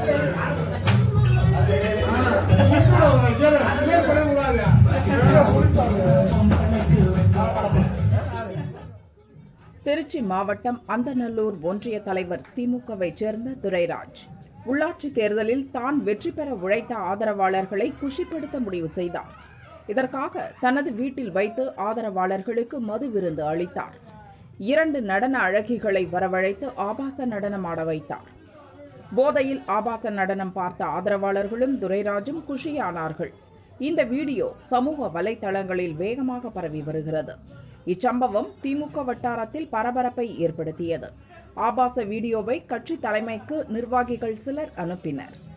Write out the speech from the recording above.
திருச்சி மாவட்டம் அந்தநல்லூர் ஒன்றிய தலைவர் திமுகவைச் சேர்ந்த துரைராஜ் உள்ளாட்சி தேர்தலில் தான் வெற்றி பெற உழைத்த ஆதரவாளர்களை குஷிப்படுத்த முடிவு செய்தார் இதற்காக தனது வீட்டில் வைத்து ஆதரவாளர்களுக்கு மது விருந்து அளித்தார் இரண்டு நடன அழகிகளை வரவழைத்து ஆபாச நடனமாட வைத்தார் போதையில் ஆபாச நடனம் பார்த்த ஆதரவாளர்களும் துரைராஜும் குஷியானார்கள் இந்த வீடியோ சமூக வலைதளங்களில் வேகமாக பரவி வருகிறது இச்சம்பவம் திமுக வட்டாரத்தில் பரபரப்பை ஏற்படுத்தியது ஆபாச வீடியோவை கட்சி தலைமைக்கு நிர்வாகிகள் சிலர் அனுப்பினர்